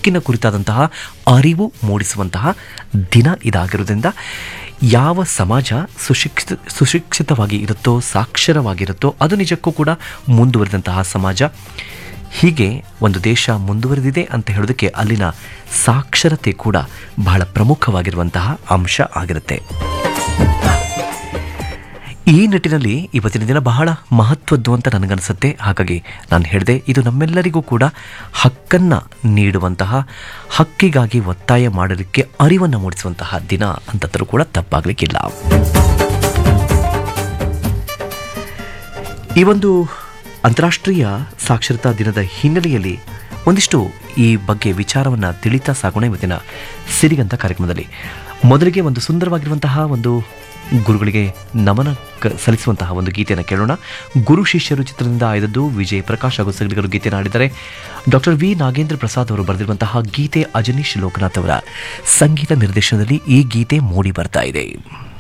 ಹಕ್ಕಿನ ಕುರಿತಾದಂತಹ ಅರಿವು ಮೂಡಿಸುವಂತಹ ದಿನ ಇದಾಗಿರೋದ್ರಿಂದ ಯಾವ ಸಮಾಜ ಸುಶಿಕ್ಷಿತ ಸುಶಿಕ್ಷಿತವಾಗಿ ಇರುತ್ತೋ ಸಾಕ್ಷರವಾಗಿರುತ್ತೋ ಅದು ನಿಜಕ್ಕೂ ಕೂಡ ಮುಂದುವರೆದಂತಹ ಸಮಾಜ ಹೀಗೆ ಒಂದು ದೇಶ ಮುಂದುವರೆದಿದೆ ಅಂತ ಹೇಳೋದಕ್ಕೆ ಅಲ್ಲಿನ ಸಾಕ್ಷರತೆ ಕೂಡ ಬಹಳ ಪ್ರಮುಖವಾಗಿರುವಂತಹ ಅಂಶ ಆಗಿರುತ್ತೆ ಈ ನಿಟ್ಟಿನಲ್ಲಿ ಇವತ್ತಿನ ದಿನ ಬಹಳ ಮಹತ್ವದ್ದು ಅಂತ ನನಗನ್ಸುತ್ತೆ ಹಾಗಾಗಿ ನಾನು ಹೇಳಿದೆ ಇದು ನಮ್ಮೆಲ್ಲರಿಗೂ ಕೂಡ ಹಕ್ಕನ್ನು ನೀಡುವಂತಹ ಹಕ್ಕಿಗಾಗಿ ಒತ್ತಾಯ ಮಾಡಲಿಕ್ಕೆ ಅರಿವನ್ನು ಮೂಡಿಸುವಂತಹ ದಿನ ಅಂತಂದರೂ ಕೂಡ ತಪ್ಪಾಗಲಿಕ್ಕಿಲ್ಲ ಈ ಒಂದು ಅಂತಾರಾಷ್ಟ್ರೀಯ ಸಾಕ್ಷರತಾ ದಿನದ ಹಿನ್ನೆಲೆಯಲ್ಲಿ ಒಂದಿಷ್ಟು ಈ ಬಗ್ಗೆ ವಿಚಾರವನ್ನು ತಿಳಿತಾ ಸಾಗೋಣ ಇವತ್ತಿನ ಸಿರಿಗಂತ ಕಾರ್ಯಕ್ರಮದಲ್ಲಿ ಮೊದಲಿಗೆ ಒಂದು ಸುಂದರವಾಗಿರುವಂತಹ ಒಂದು ಗುರುಗಳಿಗೆ ನಮನ ಕ ಸಲ್ಲಿಸುವಂತಹ ಒಂದು ಗೀತೆಯನ್ನು ಕೇಳೋಣ ಗುರು ಶಿಷ್ಯರು ಚಿತ್ರದಿಂದ ಆಯ್ದದ್ದು ವಿಜಯ್ ಪ್ರಕಾಶ್ ಹಾಗೂ ಸಗಲಿಗರು ಗೀತೆಯನ್ನು ಆಡಿದ್ದಾರೆ ಡಾಕ್ಟರ್ ವಿ ನಾಗೇಂದ್ರ ಪ್ರಸಾದ್ ಅವರು ಬರೆದಿರುವಂತಹ ಗೀತೆ ಅಜನೀಶ್ ಲೋಕನಾಥ್ ಅವರ ಸಂಗೀತ ನಿರ್ದೇಶನದಲ್ಲಿ ಈ ಗೀತೆ ಮೂಡಿ ಬರ್ತಾ ಇದೆ